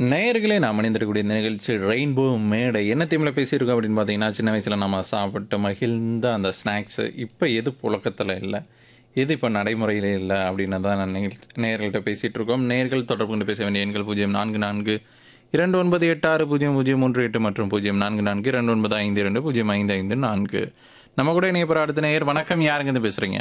நேயர்களே நாம் இணைந்திருக்கக்கூடிய இந்த நிகழ்ச்சி ரெயின்போ மேடை என்ன தீமில் பேசியிருக்கோம் அப்படின்னு பார்த்தீங்கன்னா சின்ன வயசில் நம்ம சாப்பிட்டு மகிழ்ந்த அந்த ஸ்நாக்ஸு இப்போ எது புழக்கத்தில் இல்லை எது இப்போ நடைமுறையில் இல்லை அப்படின்னு தான் நான் நிகழ்ச்சி நேயர்கள்ட்ட பேசிகிட்டு இருக்கோம் நேர்கள் தொடர்பு கொண்டு பேச வேண்டிய எண்கள் பூஜ்ஜியம் நான்கு நான்கு இரண்டு ஒன்பது எட்டு ஆறு பூஜ்ஜியம் பூஜ்ஜியம் மூன்று எட்டு மற்றும் பூஜ்ஜியம் நான்கு நான்கு இரண்டு ஒன்பது ஐந்து இரண்டு பூஜ்ஜியம் ஐந்து ஐந்து நான்கு நம்ம கூட இணைய போகிற அடுத்த நேயர் வணக்கம் யாருங்க இருந்து பேசுகிறீங்க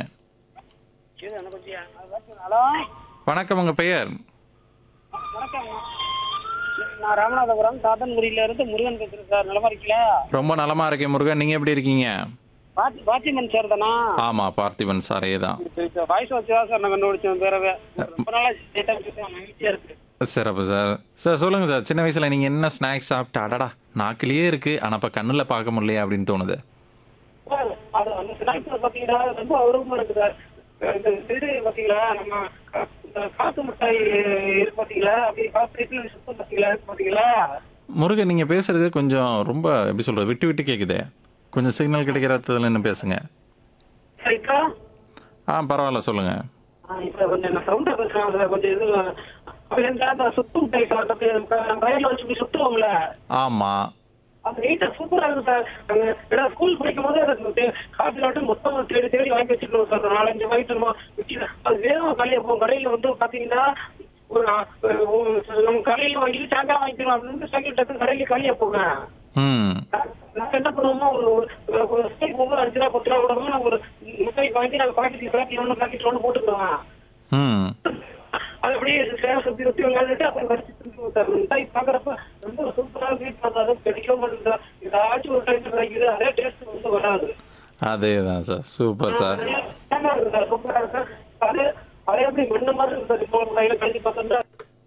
ஹலோ வணக்கம் உங்கள் பெயர் வணக்கம் நான் ராமநாதபுரம் தாத்தன்குடியில இருந்து முருகன் பேசுறேன் சார் நிலமா இருக்கீங்களா ரொம்ப நலமாக இருக்கேன் முருகன் நீங்கள் எப்படி இருக்கீங்க பாத்தி பாத்திமன் சார் தானா ஆமாம் பார்த்திபன் சாரே தான் வாய்ஸ் வச்சு தான் சார் நான் கண்டுபிடிச்சேன் பேரவே ரொம்ப நாளா data பேசுறேன், மகிழ்ச்சியா இருக்கு சிறப்பு சார் சார் சொல்லுங்க சார் சின்ன வயசுல நீங்க என்ன ஸ்நாக்ஸ் சாப்பிட்டு அடடா நாக்கிலேயே இருக்கு ஆனா இப்ப கண்ணுல பார்க்க முடியலையே அப்படின்னு தோணுது சார், அது அந்த snacks பாத்தீங்கன்னா ரொம்ப அருவமா இருக்கு சார் இந்த இது பாத்தீங்களா நம்ம கா- இந்த காத்து மிட்டாய் இருக்கு பாத்தீங்களா அப்படி காத்து சுத்தம் பாத்தீங்களா இருக்கு பாத்தீங்களா முருகன் நீங்க பேசுறது கொஞ்சம் ரொம்ப எப்படி சொல்றது விட்டு விட்டு கேக்குதே கொஞ்சம் சிக்னல் கிடைக்கிற இடத்துல என்ன பேசுங்க சரிக்கா ஆ பரவாயில்ல சொல்லுங்க ஆ, இப்ப கொஞ்சம் நான் சவுண்டா பேசுறேன் சார் கொஞ்சம் இது அப்ப அந்த சுத்தம் மிட்டாய் சாப்பிட்டு நம்ம வயல்ல வச்சு இப்படி சுத்துவோம்ல ஆமா அந்த நீட்டா சூப்பரா இருக்கு சார் அங்க ஏன்னா ஸ்கூல் படிக்கும் போது எனக்கு காஃபி நாட்டு மொத்தம் தேடி தேடி வாங்கி வச்சிருக்கோம் சார் ஒரு நாலஞ்சு வாங்கிட்டு வருவோம் வச்சுட்டு அது வேகம் கடையில் போகும் கடையில வந்து பாத்தீங்கன்னா ஒரு ஆ, ஒரு நம்ம கடையில வாங்கிட்டு சாயங்காலம் வாங்கிக்கிறோம் அப்படின்னு சாயங்காலம் டக்கு கடையில காலியா போங்க ம் நாங்க என்ன பண்ணுவோமோ ஒரு ஒரு- ஒரு ஸ்டேக் போகும்போது அஞ்சு ரூபா பத்து ரூபா விடணும் நாங்க ஒரு மிட்டாய் வாங்கி நாங்க பாக்கெட்ல பேக்கெட் ஒன்று பாக்கெட் ஒன்று போட்டுக்குவோம் ம் அது அப்படியே சேவை சுத்தி சுத்தி விளையாண்டுட்டு அப்புறம் வச்சு திருப்பி சார் மிட்டாய் பாக்குறப்ப ரொம்ப சூப்பரா வீட் பார்த்தா கிடைக்க மாட்டேங்குது ஏதாச்சும் ஒரு டைம் கிடைக்குது அதே டேஸ்ட் வந்து வராது அதே தான் சார் சூப்பர் சார் நல்லா இருக்கு சார் சூப்பரா இருக்கு சார் அது அதே எப்படி மண்ணு மாதிரி இருக்கு சார் இப்போ கையில கழிச்சு பார்த்தா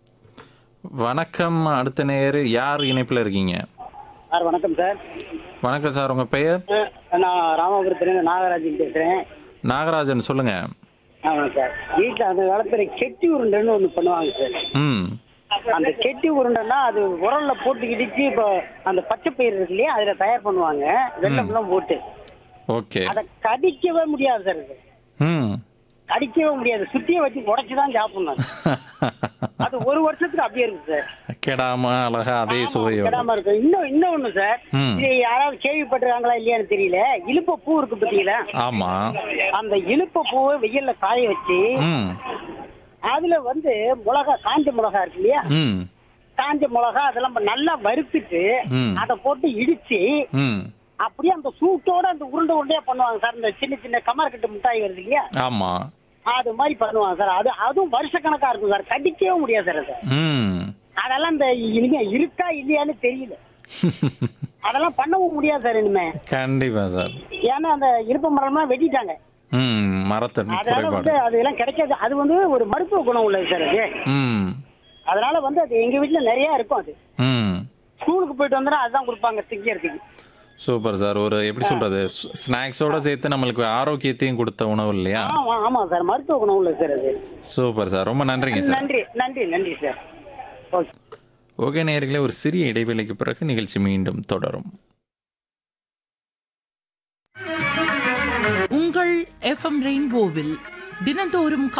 வணக்கம் அடுத்த நேயர் யார் இணைப்புல இருக்கீங்க சார் வணக்கம் சார் வணக்கம் சார் உங்க பெயர் அஹ் நான் ராமபுரத்துலேருந்து நாகராஜன் பேசுகிறேன் நாகராஜன் சொல்லுங்க ஆமாம் சார் வீட்டில் அந்த காலத்தில் கெட்டி உருண்டைன்னு ஒன்று பண்ணுவாங்க சார் ம் அந்த கெட்டி உருண்டைன்னா அது உரல்ல போட்டு இடிச்சு இப்போ அந்த பச்சை பயிர் இருக்கு இல்லையா அதில் தயார் பண்ணுவாங்க வெள்ளம்லாம் போட்டு ஓகே அதை கடிக்கவே முடியாது சார் இது ம் கடிக்கவே முடியாது சுத்தியை வச்சு உடச்சி தான் சாப்பிடணும் அது ஒரு வருஷத்துக்கு அப்படியே இருக்கு சார் கெடாம அழகா அதே சுவையோட கிடாம இருக்கு இன்னும் இன்னும் ஒண்ணு சார் ம். இது யாராவது கேள்விப்பட்டிருக்காங்களா இல்லையான்னு தெரியல இழுப்ப பூ இருக்கு பார்த்தீங்களா ஆமா அந்த இழுப்ப பூவை வெயில்ல காய வச்சு ம் அதுல வந்து மிளகா காஞ்ச மிளகா இருக்கு இல்லையா ம் காஞ்ச மிளகா அதெல்லாம் நல்லா வறுத்துட்டு ம். அதை போட்டு இடிச்சு ம் அப்படியே அந்த சூட்டோட அந்த உருண்டை உருண்டையா பண்ணுவாங்க சார் இந்த சின்ன சின்ன கமர்கட்டு மிட்டாய் வருது இல்லையா ஆமா அது மாதிரி பண்ணுவாங்க சார் அது அதுவும் வருஷக்கணக்கா இருக்கும் சார் கடிக்கவே முடியாது சார் அது ம் அதெல்லாம் இந்த இனிமே இருக்கா இல்லையான்னு தெரியல அதெல்லாம் பண்ணவும் முடியாது சார் இனிமே கண்டிப்பா சார் ஏன்னா அந்த இருப்ப மரம்லாம் வெட்டிட்டாங்க ம் மரத்தடி அதனால குறைபாடு வந்து அதெல்லாம் கிடைக்காது அது வந்து ஒரு மருத்துவ குணம் உள்ளது சார் அது ம் அதனால வந்து அது எங்க வீட்டுல நிறைய இருக்கும் அது ம் ஸ்கூலுக்கு போயிட்டு வந்தா அதுதான் கொடுப்பாங்க திங்கிறதுக்கு சூப்பர் சார் ஒரு எப்படி சொல்றது ஸ்நாக்ஸோட சேர்த்து நம்மளுக்கு ஆரோக்கியத்தையும் கொடுத்த உணவு இல்லையா ஆமா ஆமா சார் மருத்துவ குணம் உள்ளது சார் அது சூப்பர் சார் ரொம்ப நன்றிங்க சார் நன்றி நன்றி நன்றி சார் ஓகே ஓகே நேயர்களே ஒரு சிறிய இடைவேளைக்கு பிறகு நிகழ்ச்சி மீண்டும் தொடரும் உங்கள் எஃப்எம் ரெயின்போவில் தினந்தோறும்